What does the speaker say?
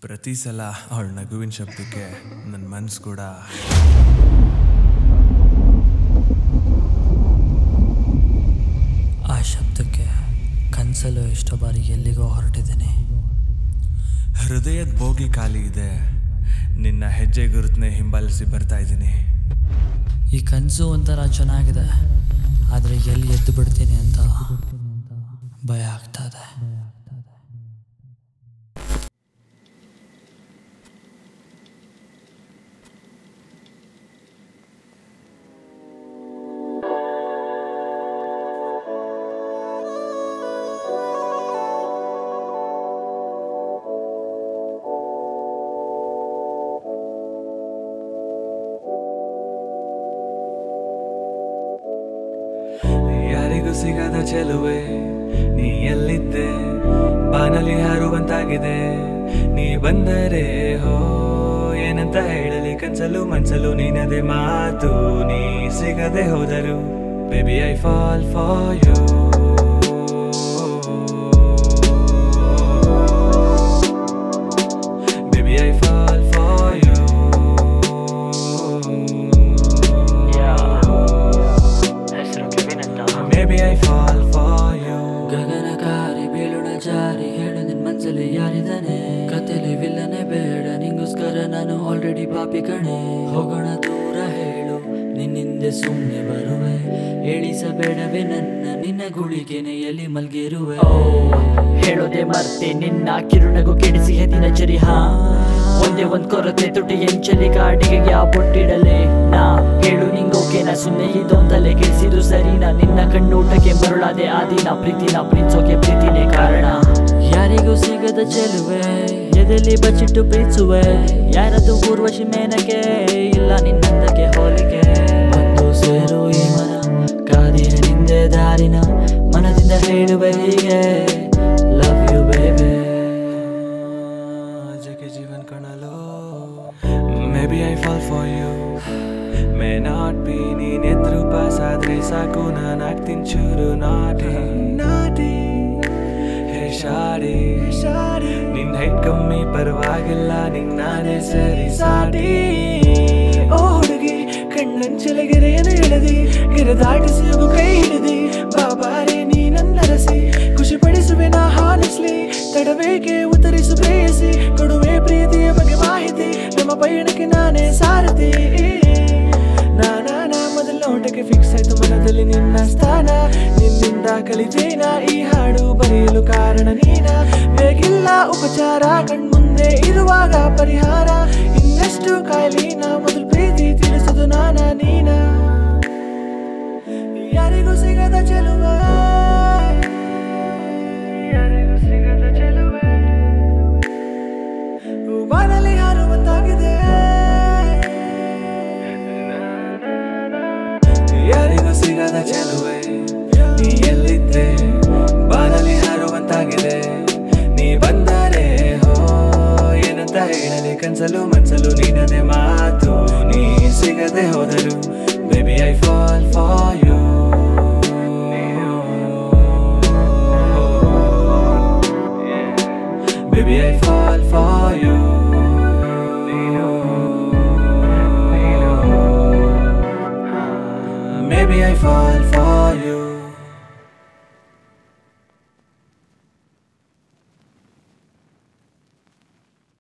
ಪ್ರತಿ ಸಲ ಅವಳ ನಗುವಿನ ಶಬ್ದಕ್ಕೆ ನನ್ನ ಮನ್ಸು ಕೂಡ ಆ ಶಬ್ದಕ್ಕೆ ಕನಸಲ್ಲೂ ಎಷ್ಟೋ ಬಾರಿ ಎಲ್ಲಿಗೋ ಹೊರಟಿದ್ದೀನಿ ಹೃದಯದ ಬೋಗಿ ಖಾಲಿ ಇದೆ ನಿನ್ನ ಹೆಜ್ಜೆ ಗುರುತನ್ನೇ ಹಿಂಬಾಲಿಸಿ ಬರ್ತಾ ಇದ್ದೀನಿ ಈ ಕನಸು ಒಂಥರ ಚೆನ್ನಾಗಿದೆ ಆದರೆ ಎಲ್ಲಿ ಎದ್ದು ಬಿಡ್ತೀನಿ ಅಂತ ಭಯ ಆಗ್ತಾ ಇದೆ ಯಾರಿಗೂ ಸಿಗದ ಚೆಲುವೆ ನೀ ಎಲ್ಲಿದ್ದೆ ಬಾನಲಿ ಹಾರುವಂತಾಗಿದೆ ನೀ ಬಂದರೆ ಹೋ ಏನಂತ ಹೇಳಲಿ ಕನ್ಸಲು ಮನ್ಸಲು ನೀನದೆ ಮಾತು ನೀ ಸಿಗದೆ ಹೋದರು baby I fall for you Baby, I fall for you. Maybe I fall for you. ಗಗನಕಾರಿ ಬೀಳುಣ ಜಾರಿ ಹೇಳು ನಿನ್ ಮನ್ಸಲ್ಲಿ ಯಾರಿದ್ದಾನೆ ಕತೆಲಿ ವಿಲ್ಲನೆ ಬೇಡ ನಿಂಗೋಸ್ಕರ ನಾನು ಆಲ್ರೆಡಿ ಪಾಪಿ ಕಣೆ ಹೋಗೋಣ ದೂರ ಹೇಳು ನಿನ್ನಿಂದೆ ಸುಮ್ಮನೆ ಬರುವೆ ಎಳಿಸಬೇಡವೆ ನನ್ನ ನಿನ್ನ ಗುಳಿಗೆನೆಯಲ್ಲಿ ಮಲ್ಗಿರುವೆ ಹೇಳೋದೆ ಮರ್ತೆ ನಿನ್ನ ಕಿರುನಗು ಕೆಡಿಸಿ ಹೆದಿನ ಚರಿ ಹಾ ಒಂದೇ ಒಂದ್ ಕೊರತೆ ತುಟಿ ಎಂಚಲಿ ಕಾಡಿಗೆ ಯಾ ಬೊಟ್ಟಿಡಲೆ ನಾ ಹೇಳು ನಿಂಗೋಕೆನ ಸುಮ್ಮನೆ ಇದೊಂದಲೆ ಕೆಡಿಸಿದು ಸರಿನಾ ನಿನ್ನ ಕಣ್ಣೂಟಕ್ಕೆ ಮರುಳಾದೆ ಆ ದಿನ ಪ್ರೀತಿನ ಪ್ರೀತಿಸೋಕೆ ಪ್ರೀತಿನೇ ಕಾರಣ ಯಾರಿಗೂ ಸಿಗದ ಚೆಲುವೆ ಎದೆಲಿ ಬಚ್ಚಿಟ್ಟು ಪ್ರೀತಿಸುವೆ ಯಾರದು ಊರ್ವಶಿ ಮೇನಕೆ ಇಲ್ಲ ನಿನ್ನಂದಕ್ಕೆ ಹೋಲಿಕೆ ಬಂದು ಸೇರು ಈ ಮನ ಕಾದಿನ ನಿಂದೆ ದಾರಿನ ಮನದಿಂದ ಹೇಳುವೆ ಹೀಗೆ ಲವ್ ಯು ಬೇಬೆ ಜಗೆ ಜೀವನ್ ಕಾಣಲು maybe I fall for you may not be ನೀನ್ ಎದ್ರು ಪಾಸ್ ಆದ್ರೆ ಸಾಕು ನಾನು ಆಗ್ತೀನಿ ಚೂರು ನಾಟಿ ನಾಟಿ ಹೇ ಶಾಡಿ ನಿನ್ ಹೈಟ್ ಕಮ್ಮಿ ಪರವಾಗಿಲ್ಲ ನಿಂಗ್ ನಾನೇ ಸರಿ ಸಾಟಿ ಓ ಹುಡುಗಿ ಕಣ್ಣಂಚಲಗೆರೆಯನ್ನು ಎಳೆದಿ ಗಿರ ದಾಟಿಸಿ ಹೋಗು ಕೈ ಹಿಡಿದಿ ಬಾಬಾರೆ ನೀ ನನ್ನರಸಿ ಖುಷಿ ಪಡಿಸುವೆ ನಾ ಹಾನೆಸ್ಲಿ ತಡಬೇಕೆ ಉತ್ತರಿಸು ಪ್ರೇಯಸಿ ಕೊಡುವೆ ಪ್ರೀತಿಯ ಬಗ್ಗೆ ಮಾಹಿತಿ ನಮ್ಮ ಪಯಣಕ್ಕೆ ನಾನೇ ಸಾರಥಿ ನಾನಾ ನಾ ಮೊದಲ ನೋಟಕ್ಕೆ ಫಿಕ್ಸ್ ಆಯ್ತು ಮನದಲ್ಲಿ ನಿನ್ನ ಸ್ಥಾನ ನಿನ್ನಿಂದ ಕಲಿತೇನ ಈ ಹಾಡು ಬರೆಯಲು ಕಾರಣ ನೀನ ಬೇಗಿಲ್ಲ ಉಪಚಾರ ಕಣ್ಮುಂದೆ ಇರುವಾಗ ಪರಿಹಾರ ಇನ್ನೆಷ್ಟು ಕಾಯ್ಲಿನ ಮೊದಲು ಪ್ರೀತಿ ತಿಳಿಸೋದು ನಾನ ನೀನ ಯಾರಿಗೂ ಸಿಗದ ಚೆಲುವ ಯಾರಿಗೂ ಸಿಗದ ಚೆಲುವೆ ಬಾನಲ್ಲಿ ಹಾರುವಂತಾಗಿದೆ ಯಾರಿಗೂ ಸಿಗದ ಚೆಲುವೆ ನೀ ಎಲ್ಲಿದ್ದೆ ಬಾನಲ್ಲಿ ಹಾರುವಂತಾಗಿದೆ ನೀ ಬಂದರೆ ಹೋ ಏನಂತ ಹೇಳಲಿ ಕನ್ಸಲು ಮನ್ಸಲು ನೀನದೆ ಮಾತು ನೀ ಸಿಗದೆ ಹೋದರು baby I fall for you Baby, I fall for